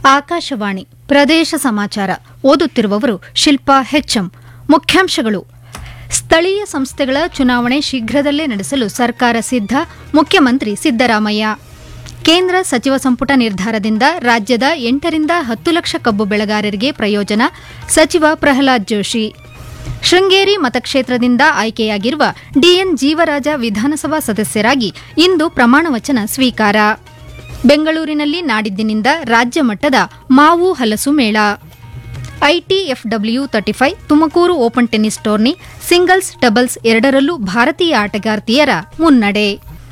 ಆಕಾಶವಾಣಿ ಪ್ರದೇಶ ಸಮಾಚಾರ ಓದುತ್ತಿರುವವರು ಶಿಲ್ಪಾ ಹೆಚ್ಎಂ ಮುಖ್ಯಾಂಶಗಳು ಸ್ಥಳೀಯ ಸಂಸ್ಥೆಗಳ ಚುನಾವಣೆ ಶೀಘ್ರದಲ್ಲೇ ನಡೆಸಲು ಸರ್ಕಾರ ಸಿದ್ಧ ಮುಖ್ಯಮಂತ್ರಿ ಸಿದ್ದರಾಮಯ್ಯ ಕೇಂದ್ರ ಸಚಿವ ಸಂಪುಟ ನಿರ್ಧಾರದಿಂದ ರಾಜ್ಯದ ಎಂಟರಿಂದ ಹತ್ತು ಲಕ್ಷ ಕಬ್ಬು ಬೆಳೆಗಾರರಿಗೆ ಪ್ರಯೋಜನ ಸಚಿವ ಪ್ರಹ್ಲಾದ್ ಜೋಶಿ ಶೃಂಗೇರಿ ಮತಕ್ಷೇತ್ರದಿಂದ ಆಯ್ಕೆಯಾಗಿರುವ ಡಿಎನ್ ಜೀವರಾಜ ವಿಧಾನಸಭಾ ಸದಸ್ಯರಾಗಿ ಇಂದು ಪ್ರಮಾಣವಚನ ಸ್ವೀಕಾರ ಬೆಂಗಳೂರಿನಲ್ಲಿ ನಾಡಿದ್ದಿನಿಂದ ರಾಜ್ಯ ಮಟ್ಟದ ಮಾವು ಹಲಸು ಮೇಳ ITFW thirty five Tumakuru open tennis tourney singles doubles ಎರಡರಲ್ಲೂ ಭಾರತೀಯ ಆಟಗಾರ್ತಿಯರ ಮುನ್ನಡೆ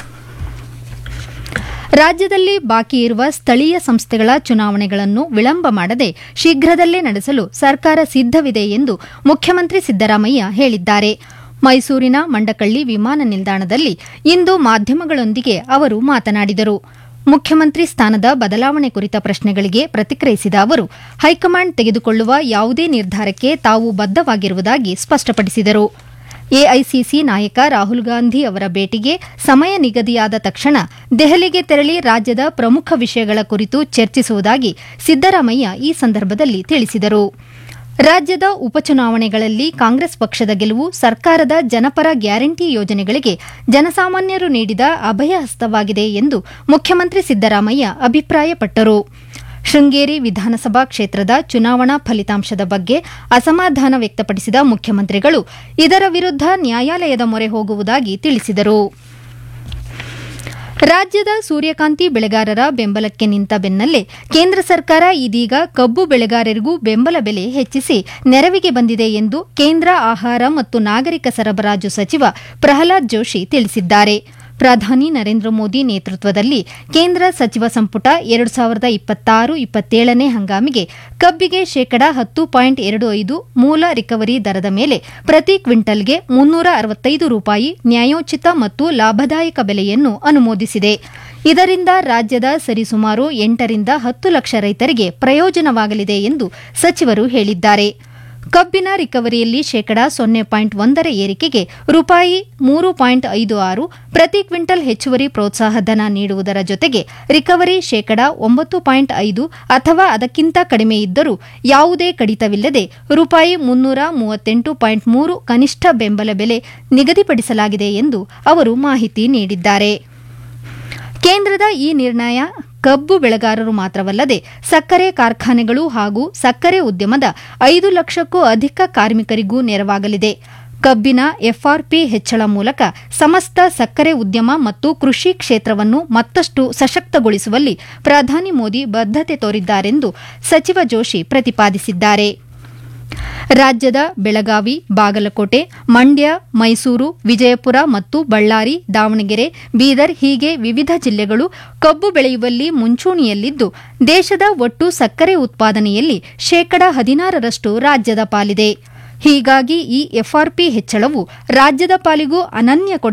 ರಾಜ್ಯದಲ್ಲಿ ಬಾಕಿ ಇರುವ ಸ್ಥಳೀಯ ಸಂಸ್ಥೆಗಳ ಚುನಾವಣೆಗಳನ್ನು ವಿಳಂಬ ಮಾಡದೆ ಶೀಘ್ರದಲ್ಲೇ ನಡೆಸಲು ಸರ್ಕಾರ ಸಿದ್ದವಿದೆ ಎಂದು ಮುಖ್ಯಮಂತ್ರಿ ಸಿದ್ದರಾಮಯ್ಯ ಹೇಳಿದ್ದಾರೆ ಮೈಸೂರಿನ ಮಂಡಕಳ್ಳಿ ವಿಮಾನ ನಿಲ್ದಾಣದಲ್ಲಿ ಇಂದು ಮಾಧ್ಯಮಗಳೊಂದಿಗೆ ಅವರು ಮಾತನಾಡಿದರು ಮುಖ್ಯಮಂತ್ರಿ ಸ್ಥಾನದ ಬದಲಾವಣೆ ಕುರಿತ ಪ್ರಶ್ನೆಗಳಿಗೆ ಪ್ರತಿಕ್ರಿಯಿಸಿದ ಅವರು ಹೈಕಮಾಂಡ್ ತೆಗೆದುಕೊಳ್ಳುವ ಯಾವುದೇ ನಿರ್ಧಾರಕ್ಕೆ ತಾವು ಬದ್ದವಾಗಿರುವುದಾಗಿ ಸ್ಪಷ್ಟಪಡಿಸಿದರು ಎಐಸಿಸಿ ನಾಯಕ ರಾಹುಲ್ ಗಾಂಧಿ ಅವರ ಭೇಟಿಗೆ ಸಮಯ ನಿಗದಿಯಾದ ತಕ್ಷಣ ದೆಹಲಿಗೆ ತೆರಳಿ ರಾಜ್ಯದ ಪ್ರಮುಖ ವಿಷಯಗಳ ಕುರಿತು ಚರ್ಚಿಸುವುದಾಗಿ ಸಿದ್ದರಾಮಯ್ಯ ಈ ಸಂದರ್ಭದಲ್ಲಿ ತಿಳಿಸಿದರು ರಾಜ್ಯದ ಉಪಚುನಾವಣೆಗಳಲ್ಲಿ ಕಾಂಗ್ರೆಸ್ ಪಕ್ಷದ ಗೆಲುವು ಸರ್ಕಾರದ ಜನಪರ ಗ್ಯಾರಂಟಿ ಯೋಜನೆಗಳಿಗೆ ಜನಸಾಮಾನ್ಯರು ನೀಡಿದ ಅಭಯ ಹಸ್ತವಾಗಿದೆ ಎಂದು ಮುಖ್ಯಮಂತ್ರಿ ಸಿದ್ದರಾಮಯ್ಯ ಅಭಿಪ್ರಾಯಪಟ್ಟರು ಶೃಂಗೇರಿ ವಿಧಾನಸಭಾ ಕ್ಷೇತ್ರದ ಚುನಾವಣಾ ಫಲಿತಾಂಶದ ಬಗ್ಗೆ ಅಸಮಾಧಾನ ವ್ಯಕ್ತಪಡಿಸಿದ ಮುಖ್ಯಮಂತ್ರಿಗಳು ಇದರ ವಿರುದ್ಧ ನ್ಯಾಯಾಲಯದ ಮೊರೆ ಹೋಗುವುದಾಗಿ ತಿಳಿಸಿದರು ರಾಜ್ಯದ ಸೂರ್ಯಕಾಂತಿ ಬೆಳೆಗಾರರ ಬೆಂಬಲಕ್ಕೆ ನಿಂತ ಬೆನ್ನಲ್ಲೇ ಕೇಂದ್ರ ಸರ್ಕಾರ ಇದೀಗ ಕಬ್ಬು ಬೆಳೆಗಾರರಿಗೂ ಬೆಂಬಲ ಬೆಲೆ ಹೆಚ್ಚಿಸಿ ನೆರವಿಗೆ ಬಂದಿದೆ ಎಂದು ಕೇಂದ್ರ ಆಹಾರ ಮತ್ತು ನಾಗರಿಕ ಸರಬರಾಜು ಸಚಿವ ಪ್ರಹ್ಲಾದ್ ಜೋಶಿ ತಿಳಿಸಿದ್ದಾರೆ ಪ್ರಧಾನಿ ನರೇಂದ್ರ ಮೋದಿ ನೇತೃತ್ವದಲ್ಲಿ ಕೇಂದ್ರ ಸಚಿವ ಸಂಪುಟ ಎರಡು ಸಾವಿರದ ಇಪ್ಪತ್ತಾರು ಇಪ್ಪತ್ತೇಳನೇ ಹಂಗಾಮಿಗೆ ಕಬ್ಬಿಗೆ ಶೇಕಡ ಹತ್ತು ಪಾಯಿಂಟ್ ಎರಡು ಐದು ಮೂಲ ರಿಕವರಿ ದರದ ಮೇಲೆ ಪ್ರತಿ ಕ್ವಿಂಟಲ್ಗೆ ಮುನ್ನೂರ ಅರವತ್ತೈದು ರೂಪಾಯಿ ನ್ಯಾಯೋಚಿತ ಮತ್ತು ಲಾಭದಾಯಕ ಬೆಲೆಯನ್ನು ಅನುಮೋದಿಸಿದೆ ಇದರಿಂದ ರಾಜ್ಯದ ಸರಿಸುಮಾರು ಎಂಟರಿಂದ ಹತ್ತು ಲಕ್ಷ ರೈತರಿಗೆ ಪ್ರಯೋಜನವಾಗಲಿದೆ ಎಂದು ಸಚಿವರು ಹೇಳಿದ್ದಾರೆ ಕಬ್ಬಿನ ರಿಕವರಿಯಲ್ಲಿ ಶೇಕಡಾ ಸೊನ್ನೆ ಪಾಯಿಂಟ್ ಒಂದರ ಏರಿಕೆಗೆ ರೂಪಾಯಿ ಮೂರು ಪಾಯಿಂಟ್ ಐದು ಆರು ಪ್ರತಿ ಕ್ವಿಂಟಲ್ ಹೆಚ್ಚುವರಿ ಪ್ರೋತ್ಸಾಹಧನ ನೀಡುವುದರ ಜೊತೆಗೆ ರಿಕವರಿ ಶೇಕಡಾ ಒಂಬತ್ತು ಪಾಯಿಂಟ್ ಐದು ಅಥವಾ ಅದಕ್ಕಿಂತ ಕಡಿಮೆ ಇದ್ದರೂ ಯಾವುದೇ ಕಡಿತವಿಲ್ಲದೆ ರೂಪಾಯಿ ಮುನ್ನೂರ ಮೂವತ್ತೆಂಟು ಪಾಯಿಂಟ್ ಮೂರು ಕನಿಷ್ಠ ಬೆಂಬಲ ಬೆಲೆ ನಿಗದಿಪಡಿಸಲಾಗಿದೆ ಎಂದು ಅವರು ಮಾಹಿತಿ ನೀಡಿದ್ದಾರೆ ಕೇಂದ್ರದ ಈ ನಿರ್ಣಯ ಕಬ್ಬು ಬೆಳೆಗಾರರು ಮಾತ್ರವಲ್ಲದೆ ಸಕ್ಕರೆ ಕಾರ್ಖಾನೆಗಳು ಹಾಗೂ ಸಕ್ಕರೆ ಉದ್ಯಮದ ಐದು ಲಕ್ಷಕ್ಕೂ ಅಧಿಕ ಕಾರ್ಮಿಕರಿಗೂ ನೆರವಾಗಲಿದೆ ಕಬ್ಬಿನ ಎಫ್ಆರ್ಪಿ ಹೆಚ್ಚಳ ಮೂಲಕ ಸಮಸ್ತ ಸಕ್ಕರೆ ಉದ್ಯಮ ಮತ್ತು ಕೃಷಿ ಕ್ಷೇತ್ರವನ್ನು ಮತ್ತಷ್ಟು ಸಶಕ್ತಗೊಳಿಸುವಲ್ಲಿ ಪ್ರಧಾನಿ ಮೋದಿ ಬದ್ದತೆ ತೋರಿದ್ದಾರೆಂದು ಸಚಿವ ಜೋಶಿ ಪ್ರತಿಪಾದಿಸಿದ್ದಾರೆ ರಾಜ್ಯದ ಬೆಳಗಾವಿ ಬಾಗಲಕೋಟೆ ಮಂಡ್ಯ ಮೈಸೂರು ವಿಜಯಪುರ ಮತ್ತು ಬಳ್ಳಾರಿ ದಾವಣಗೆರೆ ಬೀದರ್ ಹೀಗೆ ವಿವಿಧ ಜಿಲ್ಲೆಗಳು ಕಬ್ಬು ಬೆಳೆಯುವಲ್ಲಿ ಮುಂಚೂಣಿಯಲ್ಲಿದ್ದು ದೇಶದ ಒಟ್ಟು ಸಕ್ಕರೆ ಉತ್ಪಾದನೆಯಲ್ಲಿ ಶೇಕಡ ಹದಿನಾರರಷ್ಟು ರಾಜ್ಯದ ಪಾಲಿದೆ ಹೀಗಾಗಿ ಈ ಎಫ್ಆರ್ಪಿ ಹೆಚ್ಚಳವು ರಾಜ್ಯದ ಪಾಲಿಗೂ ಅನನ್ಯ ಕೊಡುಗೆ